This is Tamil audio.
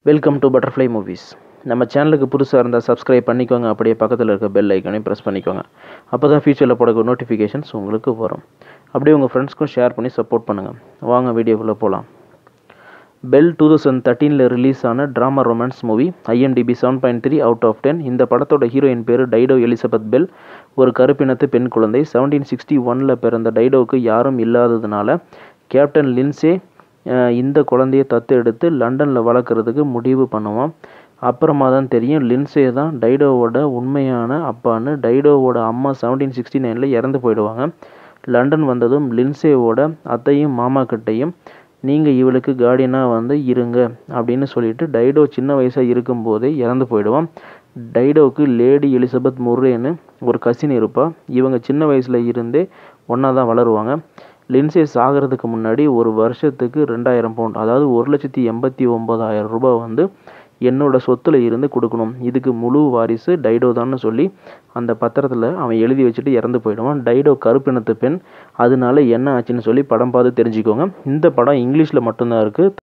வெல்கம் டு பட்டர்ஃப்ளை மூவிஸ் நம்ம சேனலுக்கு புதுசாக இருந்தால் சப்ஸ்கிரைப் பண்ணிக்கோங்க அப்படியே பக்கத்தில் இருக்க பெல் ஐக்கனையும் ப்ரெஸ் பண்ணிக்கோங்க அப்போ தான் ஃபியூச்சரில் போடக்கூடிய நோட்டிஃபிகேஷன்ஸ் உங்களுக்கு வரும் அப்படியே உங்கள் ஃப்ரெண்ட்ஸ்க்கும் ஷேர் பண்ணி சப்போர்ட் பண்ணுங்கள் வாங்க வீடியோக்குள்ளே போகலாம் பெல் டூ தௌசண்ட் தேர்ட்டீனில் ரிலீஸ் ஆன drama romance movie IMDb seven point three out of ten இந்த படத்தோட ஹீரோயின் பேர் டைடோ எலிசபெத் பெல் ஒரு கருப்பினத்து பெண் குழந்தை செவன்டீன் சிக்ஸ்டி ஒனில் பிறந்த டைடோவுக்கு யாரும் இல்லாததுனால கேப்டன் லின்சே அஹ், இந்த குழந்தையை தத்து எடுத்து லண்டனில் வளர்க்குறதுக்கு முடிவு பண்ணுவான் அப்புறமா தான் தெரியும் லின்சே தான் டைடோவோட உண்மையான அப்பான்னு டைடோவோட அம்மா செவன்டீன் சிக்ஸ்டி நைனில் இறந்து போயிடுவாங்க லண்டன் வந்ததும் லின்சேவோட அத்தையும் மாமா கிட்டையும் நீங்கள் இவளுக்கு கார்டியனாக வந்து இருங்க அப்படின்னு சொல்லிட்டு டைடோ சின்ன வயசாக இருக்கும்போதே இறந்து போயிடுவான் டைடோவுக்கு லேடி எலிசபெத் முர்ரேன்னு ஒரு கசின் இருப்பா இவங்க சின்ன வயசில் இருந்தே ஒன்றா தான் வளருவாங்க லின்சே சாகிறதுக்கு முன்னாடி ஒரு வருஷத்துக்கு ரெண்டாயிரம் பவுண்ட் அதாவது ஒரு லட்சத்தி எண்பத்தி ஒம்பதாயிரம் ரூபாய் வந்து என்னோட சொத்துல இருந்து கொடுக்கணும் இதுக்கு முழு வாரிசு டைடோ தான்னு சொல்லி அந்த பத்திரத்தில் அவன் எழுதி வச்சுட்டு இறந்து போயிடுவான் டைடோ கருப்பினத்து பெண் அதனால என்ன ஆச்சுன்னு சொல்லி படம் பார்த்து தெரிஞ்சுக்கோங்க இந்த படம் இங்கிலீஷில் மட்டும்தான் இருக்குது